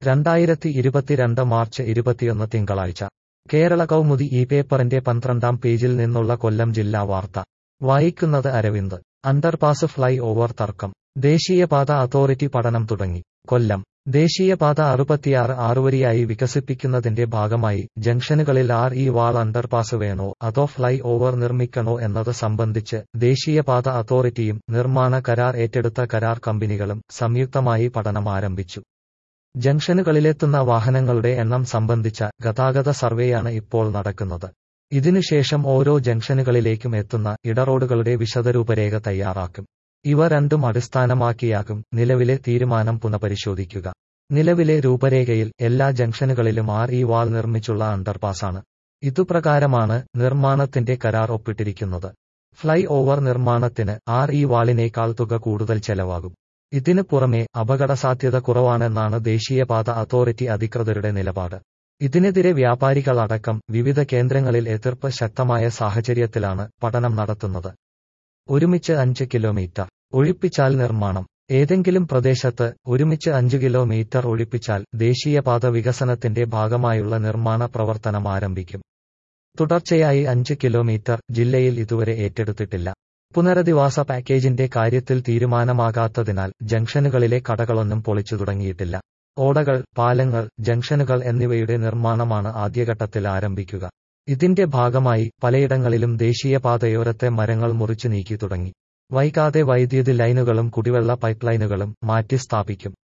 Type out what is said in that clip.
രണ്ടായിരത്തി ഇരുപത്തിരണ്ട് മാർച്ച് ഇരുപത്തിയൊന്ന് തിങ്കളാഴ്ച കേരള കൗമുദി ഈ പേപ്പറിന്റെ പന്ത്രണ്ടാം പേജിൽ നിന്നുള്ള കൊല്ലം ജില്ലാ വാർത്ത വായിക്കുന്നത് അരവിന്ദ് അണ്ടർപാസ് ഫ്ലൈ ഓവർ തർക്കം ദേശീയപാത അതോറിറ്റി പഠനം തുടങ്ങി കൊല്ലം ദേശീയപാത അറുപത്തിയാറ് ആറുവരിയായി വികസിപ്പിക്കുന്നതിന്റെ ഭാഗമായി ജംഗ്ഷനുകളിൽ ആർ ഇ വാൾ അണ്ടർപാസ് വേണോ അതോ ഫ്ലൈ ഓവർ നിർമ്മിക്കണോ എന്നത് സംബന്ധിച്ച് ദേശീയപാത അതോറിറ്റിയും നിർമ്മാണ കരാർ ഏറ്റെടുത്ത കരാർ കമ്പനികളും സംയുക്തമായി പഠനം ആരംഭിച്ചു ജംഗ്ഷനുകളിലെത്തുന്ന വാഹനങ്ങളുടെ എണ്ണം സംബന്ധിച്ച ഗതാഗത സർവേയാണ് ഇപ്പോൾ നടക്കുന്നത് ഇതിനുശേഷം ഓരോ ജംഗ്ഷനുകളിലേക്കും എത്തുന്ന ഇടറോഡുകളുടെ വിശദരൂപരേഖ തയ്യാറാക്കും ഇവ രണ്ടും അടിസ്ഥാനമാക്കിയാകും നിലവിലെ തീരുമാനം പുനഃപരിശോധിക്കുക നിലവിലെ രൂപരേഖയിൽ എല്ലാ ജംഗ്ഷനുകളിലും ആർ ഇ വാൾ നിർമ്മിച്ചുള്ള അണ്ടർപാസാണ് ഇതുപ്രകാരമാണ് നിർമ്മാണത്തിന്റെ കരാർ ഒപ്പിട്ടിരിക്കുന്നത് ഫ്ലൈ ഓവർ നിർമ്മാണത്തിന് ആർ ഇ വാളിനേക്കാൾ തുക കൂടുതൽ ചെലവാകും ഇതിനു പുറമെ അപകടസാധ്യത കുറവാണെന്നാണ് ദേശീയപാത അതോറിറ്റി അധികൃതരുടെ നിലപാട് ഇതിനെതിരെ വ്യാപാരികളടക്കം വിവിധ കേന്ദ്രങ്ങളിൽ എതിർപ്പ് ശക്തമായ സാഹചര്യത്തിലാണ് പഠനം നടത്തുന്നത് ഒരുമിച്ച് അഞ്ച് കിലോമീറ്റർ ഒഴിപ്പിച്ചാൽ നിർമ്മാണം ഏതെങ്കിലും പ്രദേശത്ത് ഒരുമിച്ച് അഞ്ച് കിലോമീറ്റർ ഒഴിപ്പിച്ചാൽ ദേശീയപാത വികസനത്തിന്റെ ഭാഗമായുള്ള നിർമ്മാണ പ്രവർത്തനം ആരംഭിക്കും തുടർച്ചയായി അഞ്ച് കിലോമീറ്റർ ജില്ലയിൽ ഇതുവരെ ഏറ്റെടുത്തിട്ടില്ല പുനരധിവാസ പാക്കേജിന്റെ കാര്യത്തിൽ തീരുമാനമാകാത്തതിനാൽ ജംഗ്ഷനുകളിലെ കടകളൊന്നും പൊളിച്ചു തുടങ്ങിയിട്ടില്ല ഓടകൾ പാലങ്ങൾ ജംഗ്ഷനുകൾ എന്നിവയുടെ നിർമ്മാണമാണ് ആദ്യഘട്ടത്തിൽ ആരംഭിക്കുക ഇതിന്റെ ഭാഗമായി പലയിടങ്ങളിലും ദേശീയപാതയോരത്തെ മരങ്ങൾ മുറിച്ചു നീക്കി തുടങ്ങി വൈകാതെ വൈദ്യുതി ലൈനുകളും കുടിവെള്ള പൈപ്പ് ലൈനുകളും മാറ്റി സ്ഥാപിക്കും